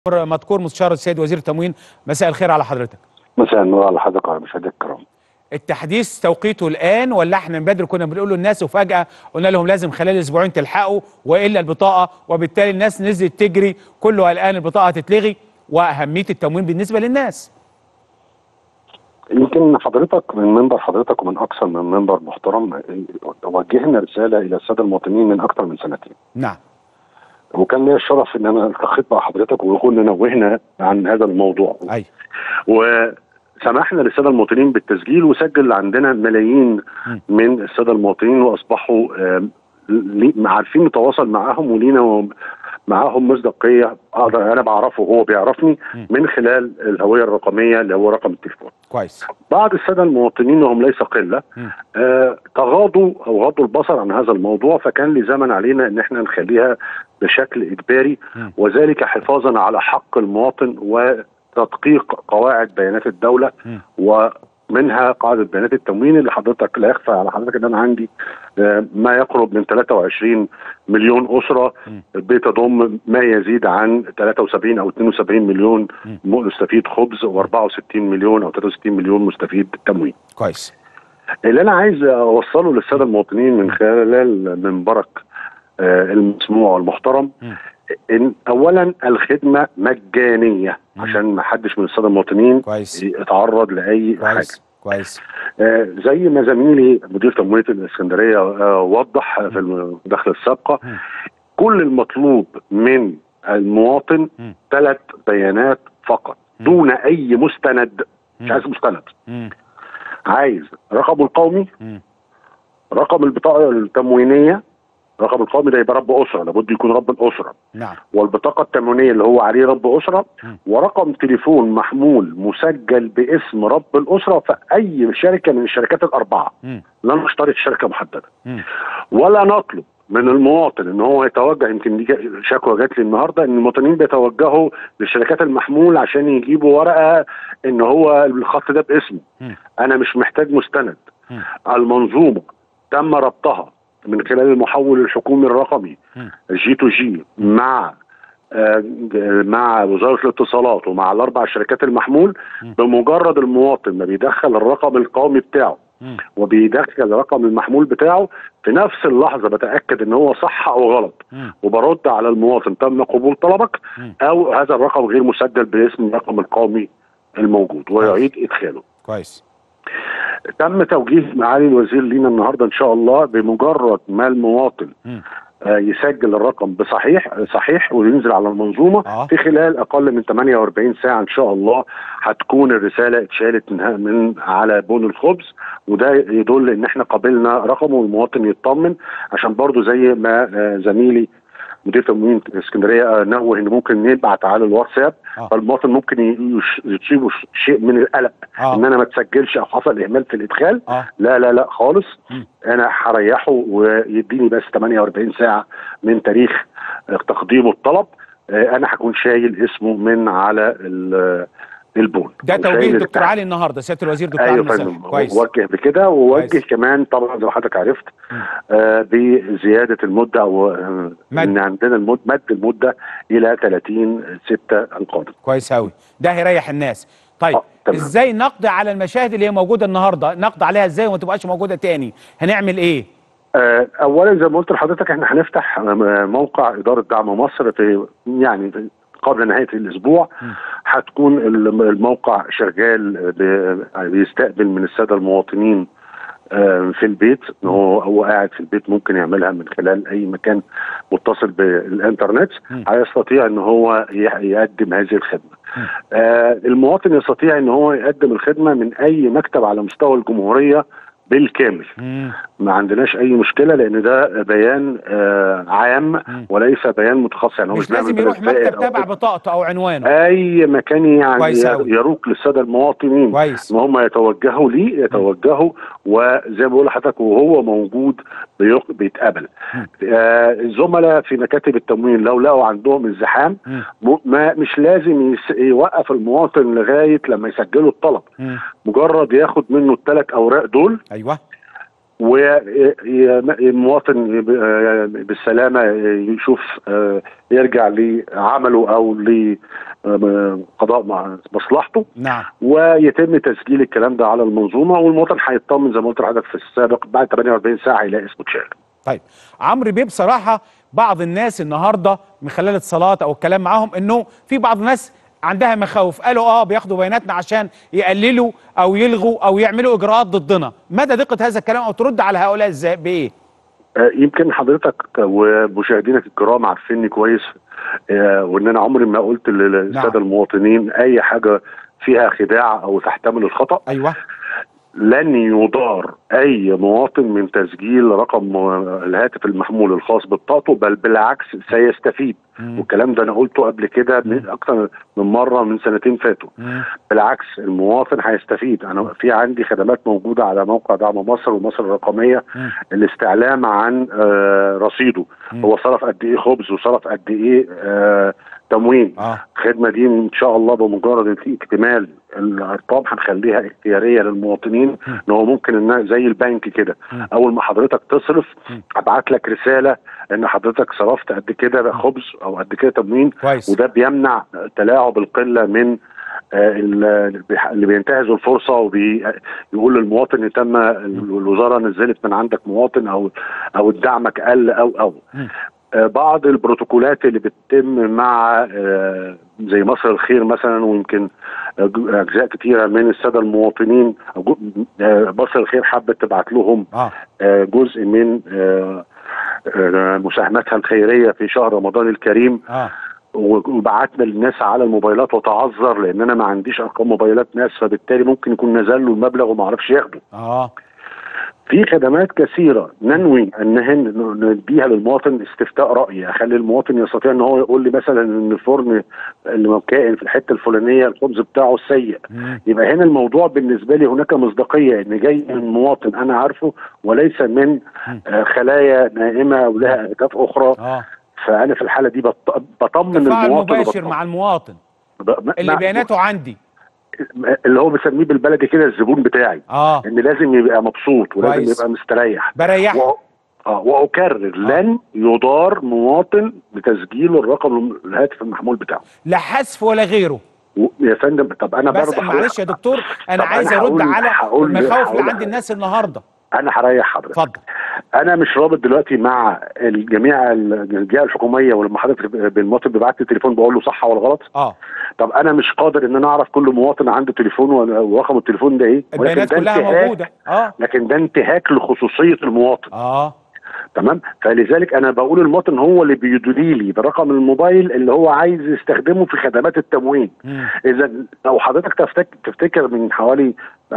مذكور مستشار السيد وزير التموين مساء الخير على حضرتك مساء النور على حضرتك وعلى مشاهدينا الكرام التحديث توقيته الان ولا احنا من بدري كنا بنقول للناس وفجاه قلنا لهم لازم خلال اسبوعين تلحقوا والا البطاقه وبالتالي الناس نزلت تجري كله الان البطاقه هتتلغي واهميه التموين بالنسبه للناس يمكن حضرتك من منبر حضرتك ومن اكثر من منبر محترم وجهنا رساله الى الساده المواطنين من اكثر من سنتين نعم وكان لي الشرف ان انا التقيت مع حضرتك وكنا نوهنا عن هذا الموضوع اي وسمحنا للساده المواطنين بالتسجيل وسجل عندنا ملايين م. من الساده المواطنين واصبحوا آم، لي- عارفين نتواصل معاهم ولينا معاهم مصداقيه اقدر انا بعرفه وهو بيعرفني م. من خلال الهويه الرقميه اللي هو رقم التليفون كويس بعض الساده المواطنين وهم ليس قله م. آه تغاضوا او غضوا البصر عن هذا الموضوع فكان لزمن علينا ان احنا نخليها بشكل اجباري م. وذلك حفاظا على حق المواطن وتدقيق قواعد بيانات الدوله م. ومنها قاعده بيانات التموين اللي حضرتك لا يخفى على حضرتك ان انا عندي آه، ما يقرب من 23 مليون اسره م. بتضم ما يزيد عن 73 او 72 مليون مستفيد خبز و64 مليون او 63 مليون مستفيد تموين. كويس اللي انا عايز اوصله للساده المواطنين من خلال منبرك آه، المسموع والمحترم م. ان اولا الخدمه مجانيه م. عشان ما حدش من الساده المواطنين كويس يتعرض لاي حاجه كويس كويس آه، زي ما زميلي مدير تمويل الاسكندريه آه، وضح في المداخله السابقه م. كل المطلوب من المواطن م. ثلاث بيانات فقط م. دون اي مستند مش م. عايز مستند م. عايز رقمه القومي م. رقم البطاقه التموينيه رقم القومي ده يبقى رب اسره لابد يكون رب الاسره نعم والبطاقه التموينيه اللي هو عليه رب اسره م. ورقم تليفون محمول مسجل باسم رب الاسره في اي شركه من الشركات الاربعه م. لا نشترط شركه محدده م. ولا نطلب من المواطن ان هو يتوجه يمكن دي جا- شكوى جات لي النهارده ان المواطنين بيتوجهوا للشركات المحمول عشان يجيبوا ورقه ان هو الخط ده باسمه م. انا مش محتاج مستند م. المنظومه تم ربطها من خلال المحول الحكومي الرقمي م. جي تو جي مع آه، مع وزاره الاتصالات ومع الاربع شركات المحمول م. بمجرد المواطن ما بيدخل الرقم القومي بتاعه م. وبيدخل رقم المحمول بتاعه في نفس اللحظه بتاكد ان هو صح او غلط م. وبرد على المواطن تم قبول طلبك م. او هذا الرقم غير مسجل باسم الرقم القومي الموجود ويعيد ادخاله كويس تم توجيه معالي الوزير لينا النهارده ان شاء الله بمجرد ما المواطن م. آه، يسجل الرقم بصحيح صحيح وينزل على المنظومه آه. في خلال اقل من 48 ساعه ان شاء الله هتكون الرساله اتشالت من, من على بون الخبز وده يدل ان احنا قبلنا رقمه والمواطن يطمن عشان برضو زي ما آه، زميلي مدير تموين اسكندريه آه، نوه ان ممكن نبعت على الواتساب آه. فالمواطن ممكن ي- يش- يصيبه ش- شيء من القلق اه ان انا ما تسجلش او حصل اهمال في الادخال اه لا لا لا خالص مم. انا هريحه ويديني بس 48 ساعه من تاريخ آه، تقديمه الطلب آه، انا هكون شايل اسمه من على ال- البون ده أو توجيه شايل الدكتور التعب. علي النهارده سياده الوزير دكتور علي ايوه مسلم فندم كويس وجه بكده ووجه كويس. كمان طبعا زي ما حضرتك عرفت مم. آه بزياده المده او آه، مد. ان عندنا المد مد المده الى 30 6 القادم كويس قوي ده هيريح الناس طيب آه، تمام. ازاي نقضي على المشاهد اللي هي موجوده النهارده نقضي عليها ازاي وما تبقاش موجوده تاني هنعمل ايه آه، اولا زي ما قلت لحضرتك احنا هنفتح آه، موقع اداره دعم مصر في يعني في قبل نهايه الاسبوع م. هتكون الم- الموقع شغال ب- بيستقبل من الساده المواطنين آه، في البيت ان هو هو قاعد في البيت ممكن يعملها من خلال اي مكان متصل بالانترنت م. هيستطيع ان هو ي- يقدم هذه الخدمه. م. آه المواطن يستطيع ان هو يقدم الخدمه من اي مكتب على مستوى الجمهوريه بالكامل. مم. ما عندناش اي مشكله لان ده بيان آه عام مم. وليس بيان متخصص يعني هو مش بيعمل لازم يروح بيان زائد مكتب أو تبع كده. بطاقته او عنوانه اي مكان يعني كويس أوي. يروق للساده المواطنين كويس ان هم يتوجهوا ليه يتوجهوا وزي ما بقول لحضرتك وهو موجود بيق- بيتقبل مم. آه الزملاء في مكاتب التموين لو لقوا عندهم ازدحام مم. م- ما مش لازم يس- يوقف المواطن لغايه لما يسجلوا الطلب مم. مجرد ياخد منه الثلاث اوراق دول ايوه والمواطن بالسلامه يشوف آه، يرجع لعمله او لقضاء مع مصلحته نعم ويتم تسجيل الكلام ده على المنظومه والمواطن هيطمن زي ما قلت لحضرتك في السابق بعد 48 ساعه هيلاقي اسمه اتشال. طيب عمرو بيه بصراحه بعض الناس النهارده من خلال الاتصالات او الكلام معاهم انه في بعض الناس عندها مخاوف قالوا اه بياخدوا بياناتنا عشان يقللوا او يلغوا او يعملوا اجراءات ضدنا مدى دقه هذا الكلام او ترد على هؤلاء ازاي بايه آه، يمكن حضرتك ومشاهدينك الكرام عارفيني كويس آه، وان انا عمري ما قلت للساده نعم. المواطنين اي حاجه فيها خداع او تحتمل الخطا ايوه لن يضار اي مواطن من تسجيل رقم الهاتف المحمول الخاص ببطاقته بل بالعكس سيستفيد مم. والكلام ده انا قلته قبل كده من مم. اكتر من مره من سنتين فاتوا مم. بالعكس المواطن هيستفيد انا في عندي خدمات موجوده على موقع دعم مصر ومصر الرقميه مم. الاستعلام عن آه، رصيده مم. هو صرف قد ايه خبز وصرف قد ايه آه، تموين اه الخدمه دي ان شاء الله بمجرد ان في اكتمال الارقام هنخليها اختياريه للمواطنين ان هو ممكن انها زي البنك كده مم. اول ما حضرتك تصرف مم. ابعت لك رساله ان حضرتك صرفت قد كده خبز او قد كده تموين كويس وده بيمنع تلاعب القله من آه، ال- اللي بينتهزوا الفرصه وبيقول للمواطن ان تم الوزاره نزلت من عندك مواطن او او دعمك قل او او مم. آه، بعض البروتوكولات اللي بتتم مع آه، زي مصر الخير مثلا ويمكن آه، ج- اجزاء كتيره من الساده المواطنين أو جو- آه، مصر الخير حبت تبعت لهم اه آه، جزء من آه، آه، مساهماتها الخيريه في شهر رمضان الكريم اه وبعتنا للناس على الموبايلات وتعذر لان انا ما عنديش ارقام موبايلات ناس فبالتالي ممكن يكون نزل له المبلغ وما عرفش ياخده. اه في خدمات كثيره ننوي ان هن- نديها للمواطن استفتاء راي اخلي المواطن يستطيع ان هو يقول لي مثلا ان الفرن اللي كائن في الحته الفلانيه الخبز بتاعه سيء مم. يبقى هنا الموضوع بالنسبه لي هناك مصداقيه ان جاي من مواطن انا عارفه وليس من آه، خلايا نائمه ولها اهداف اخرى اه فانا في الحاله دي بط- بطمن تفاعل المواطن مباشر وبطمن- مع المواطن ب- اللي مع- بياناته عندي اللي هو بسميه بالبلدي كده الزبون بتاعي اه ان لازم يبقى مبسوط ولازم كويس. يبقى مستريح بريحه و... اه واكرر لن يضار مواطن بتسجيل الرقم الهاتف المحمول بتاعه لا حذف ولا غيره و... يا فندم طب انا بس برضه معلش يا دكتور انا طب عايز أنا ارد هقول- على هقول- المخاوف اللي هقول- عند الناس النهارده انا هريح حضرتك اتفضل انا مش رابط دلوقتي مع الجميع الجهه الحكوميه ولما حضرتك بالمواطن بيبعت لي تليفون بقول له صح ولا غلط اه طب انا مش قادر ان انا اعرف كل مواطن عنده تليفون و- ورقم التليفون ده ايه ولكن البيانات ده كلها انتهاك- موجوده اه لكن ده انتهاك لخصوصيه المواطن اه تمام فلذلك انا بقول المواطن هو اللي بيدلي لي برقم الموبايل اللي هو عايز يستخدمه في خدمات التموين مم. اذا لو حضرتك تفتك تفتكر من حوالي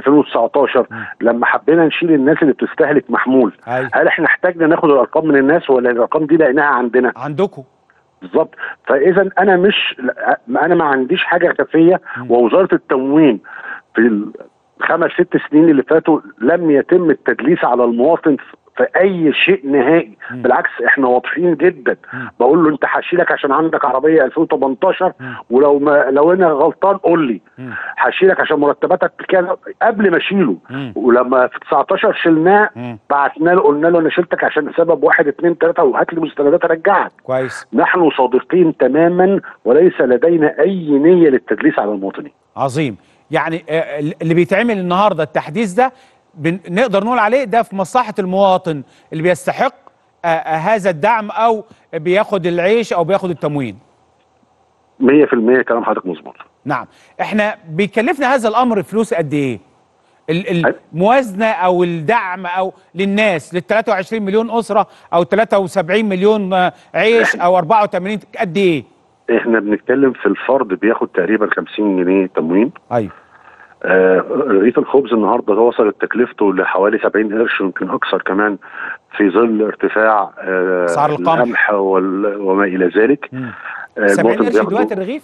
2019 لما حبينا نشيل الناس اللي بتستهلك محمول ايوه هل احنا احتاجنا ناخد الارقام من الناس ولا الارقام دي لقيناها عندنا عندكم بالظبط فاذا انا مش لا- انا ما عنديش حاجه خفيه ووزاره التموين في الخمس ست سنين اللي فاتوا لم يتم التدليس على المواطن في اي شيء نهائي مم. بالعكس احنا واضحين جدا مم. بقول له انت هشيلك عشان عندك عربيه 2018 مم. ولو ما لو انا غلطان قول لي مم. هشيلك عشان مرتباتك كذا قبل ما اشيله مم. ولما في 19 شلناه مم. بعتنا له قلنا له انا شلتك عشان سبب واحد اتنين تلاته وهات لي مستندات ارجعك كويس نحن صادقين تماما وليس لدينا اي نيه للتدليس على المواطنين عظيم يعني آه، اللي بيتعمل النهارده التحديث ده بن- نقدر نقول عليه ده في مصلحه المواطن اللي بيستحق آه، آه، هذا الدعم او بياخد العيش او بياخد التموين 100% كلام حضرتك مظبوط نعم احنا بيكلفنا هذا الامر فلوس قد ايه ال- أي- الموازنه او الدعم او للناس لل 23 مليون اسره او 73 مليون آه، عيش او 84 قد ايه احنا بنتكلم في الفرد بياخد تقريبا 50 جنيه تموين ايوه آه رغيف الخبز النهارده وصلت تكلفته لحوالي 70 قرش يمكن اكثر كمان في ظل ارتفاع آه أسعار القمح. القمح وال- وما الى ذلك مم. آه 70 المواطن قرش بياخده- دلوقتي الرغيف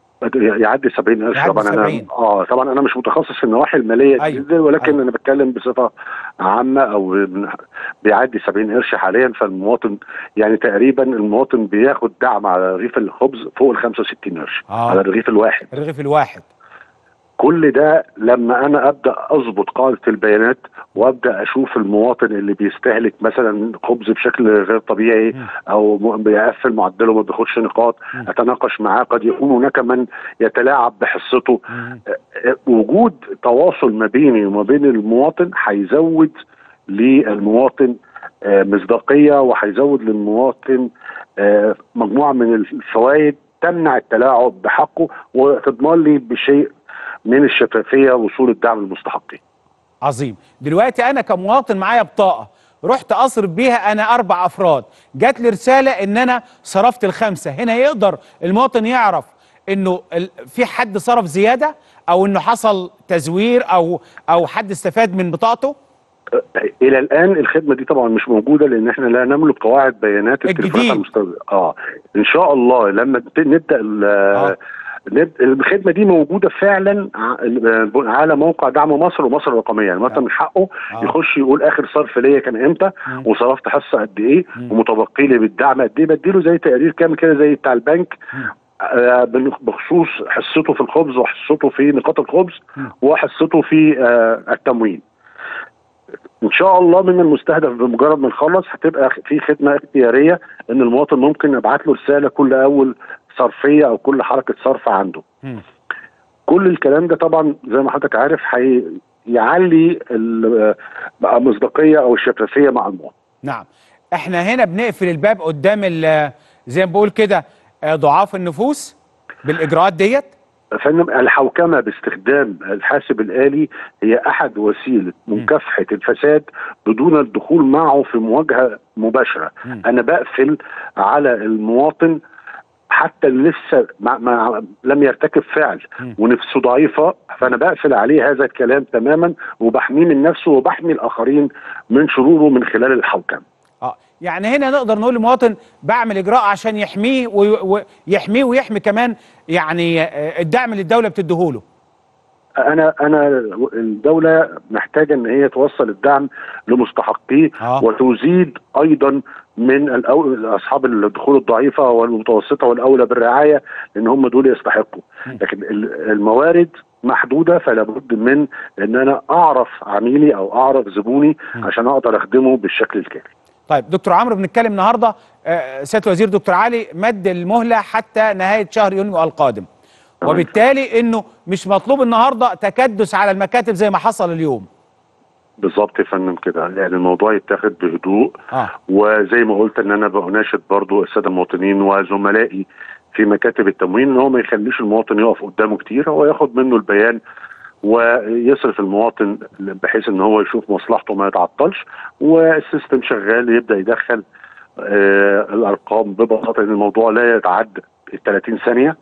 يعدي 70 قرش يعدي طبعا 70. انا اه طبعا انا مش متخصص في النواحي الماليه أيوة. جدا ولكن أيوة. انا بتكلم بصفه عامه او من- بيعدي 70 قرش حاليا فالمواطن يعني تقريبا المواطن بياخد دعم على رغيف الخبز فوق ال 65 قرش آه. على الرغيف الواحد الرغيف الواحد كل ده لما انا ابدا اظبط قاعده البيانات وابدا اشوف المواطن اللي بيستهلك مثلا خبز بشكل غير طبيعي او م- بيقفل معدله ما بياخدش نقاط اتناقش معاه قد يكون هناك من يتلاعب بحصته مم. آه، وجود تواصل ما بيني وما بين المواطن هيزود للمواطن آه، مصداقيه وهيزود للمواطن آه، مجموعه من الفوائد تمنع التلاعب بحقه وتضمن لي بشيء من الشفافيه وصول الدعم للمستحقين. عظيم دلوقتي انا كمواطن معايا بطاقه رحت اصرف بيها انا اربع افراد جات لي رساله ان انا صرفت الخمسه هنا يقدر المواطن يعرف انه ال- في حد صرف زياده او انه حصل تزوير او او حد استفاد من بطاقته آه، الى الان الخدمه دي طبعا مش موجوده لان احنا لا نملك قواعد بيانات التليفونات الجديد. المستخدمه اه ان شاء الله لما نت- نبدا ال- آه. نب- الخدمه دي موجوده فعلا ع- على موقع دعم مصر ومصر الرقميه يعني مثلا من حقه آه. يخش يقول اخر صرف ليا كان امتى مم. وصرفت حصه قد ايه مم. ومتبقي لي بالدعم قد ايه بديله زي تقرير كامل كده زي بتاع البنك مم. آه، بن- بخصوص حصته في الخبز وحصته في نقاط الخبز مم. وحصته في آه، التموين ان شاء الله من المستهدف بمجرد ما نخلص هتبقى في خدمه اختياريه ان المواطن ممكن ابعت له رساله كل اول صرفيه او كل حركه صرف عنده مم. كل الكلام ده طبعا زي ما حضرتك عارف هيعلي ال- بقى المصداقيه او الشفافيه مع المواطن نعم احنا هنا بنقفل الباب قدام ال- زي ما بقول كده آه، ضعاف النفوس بالاجراءات ديت فإن الحوكمه باستخدام الحاسب الالي هي احد وسيله مكافحه الفساد بدون الدخول معه في مواجهه مباشره مم. انا بقفل على المواطن حتى اللي لسه ما ما لم يرتكب فعل مم. ونفسه ضعيفه فانا بقفل عليه هذا الكلام تماما وبحميه من نفسه وبحمي الاخرين من شروره من خلال الحوكمه اه يعني هنا نقدر نقول للمواطن بعمل اجراء عشان يحميه وي- ويحميه ويحمي كمان يعني آه، الدعم اللي الدوله بتديهوله انا انا الدوله محتاجه ان هي توصل الدعم لمستحقيه آه. وتزيد ايضا من الأو... اصحاب الدخول الضعيفه والمتوسطه والاولى بالرعايه لان هم دول يستحقوا لكن ال- الموارد محدوده فلا بد من ان انا اعرف عميلي او اعرف زبوني عشان اقدر اخدمه بالشكل الكامل طيب دكتور عمرو بنتكلم النهارده آه، سياده الوزير دكتور علي مد المهله حتى نهايه شهر يونيو القادم تمام. وبالتالي انه مش مطلوب النهارده تكدس على المكاتب زي ما حصل اليوم بالظبط يا فندم كده يعني الموضوع يتاخد بهدوء اه وزي ما قلت ان انا بناشد برضو الساده المواطنين وزملائي في مكاتب التموين ان هو ما يخليش المواطن يقف قدامه كتير هو ياخد منه البيان ويصرف المواطن بحيث ان هو يشوف مصلحته ما يتعطلش والسيستم شغال يبدا يدخل آه الارقام ببساطه ان الموضوع لا يتعدى ال 30 ثانيه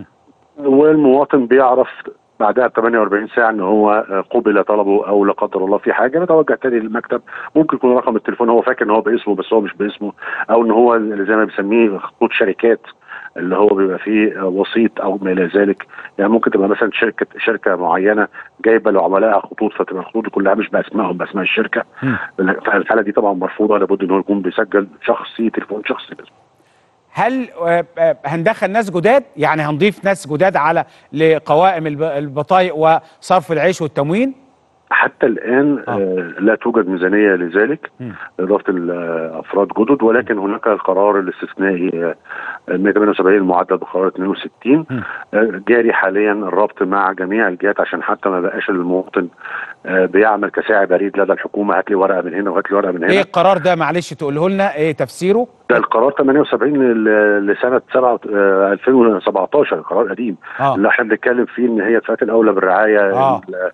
والمواطن بيعرف بعدها ب 48 ساعه ان هو آه، قبل طلبه او لا قدر الله في حاجه بيتوجه تاني للمكتب ممكن يكون رقم التليفون هو فاكر ان هو باسمه بس هو مش باسمه او ان هو اللي زي ما بيسميه خطوط شركات اللي هو بيبقى فيه آه، وسيط او ما الى ذلك يعني ممكن تبقى مثلا شركه شركه معينه جايبه لعملائها خطوط فتبقى الخطوط دي كلها مش باسمائهم باسماء الشركه مم. فالحاله دي طبعا مرفوضه لابد ان هو يكون بيسجل شخصي تليفون شخصي باسمه هل آه، آه، هندخل ناس جداد يعني هنضيف ناس جداد على لقوائم الب- البطايق وصرف العيش والتموين حتى الان آه. آه. لا توجد ميزانيه لذلك مم. اضافه الافراد جدد ولكن هناك القرار الاستثنائي آه، 178 المعدل بقرار 62 مم. آه، جاري حاليا الربط مع جميع الجهات عشان حتى ما بقاش المواطن آه، بيعمل كساعي بريد لدى الحكومه هات لي ورقه من هنا وهات لي ورقه من هنا ايه القرار ده معلش تقوله لنا ايه تفسيره ده القرار 78 ل- لسنه 7 آه، 2017 قرار قديم اه اللي احنا بنتكلم فيه ان هي الفئات الاولى بالرعايه آه. ال-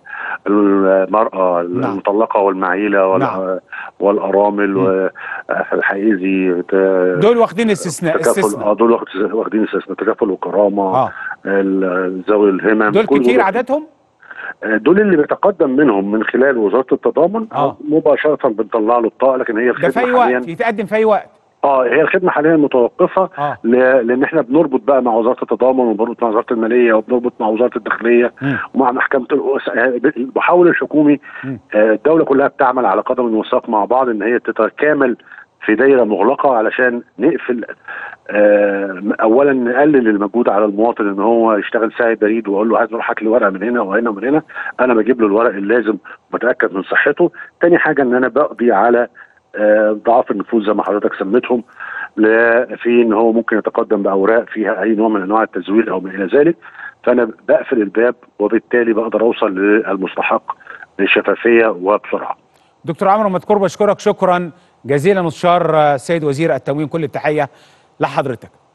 المراه نعم. المطلقه والمعيله وال- نعم. والارامل والحائزي دول واخدين استثناء تكافل استثناء اه دول واخد- واخدين استثناء تكافل وكرامه اه ال- ذوي الهمم دول كل كتير عددهم آه، دول اللي بيتقدم منهم من خلال وزاره التضامن آه. مباشره بنطلع له الطاقه لكن هي ده الخدمه في اي حاليا وقت يتقدم في اي وقت اه هي الخدمه حاليا متوقفه اه ل- لان احنا بنربط بقى مع وزاره التضامن وبنربط مع وزاره الماليه وبنربط مع وزاره الداخليه مم. ومع محكمه الأس- آه، المحاول الحكومي مم. آه، الدوله كلها بتعمل على قدم وساق مع بعض ان هي تتكامل في دايره مغلقه علشان نقفل آه، اولا نقلل المجهود على المواطن ان هو يشتغل ساعي بريد واقول له عايز اروح هات لي ورقه من هنا وهنا ومن هنا انا بجيب له الورق اللازم وبتاكد من صحته تاني حاجه ان انا بقضي على آه، ضعاف النفوذ زي ما حضرتك سميتهم لا- في ان هو ممكن يتقدم باوراق فيها اي نوع من انواع التزوير او ما الى ذلك فانا بقفل الباب وبالتالي بقدر اوصل للمستحق بشفافيه وبسرعه دكتور عمرو مذكور بشكرك شكرا جزيلا مستشار آه، السيد وزير التموين كل التحيه لحضرتك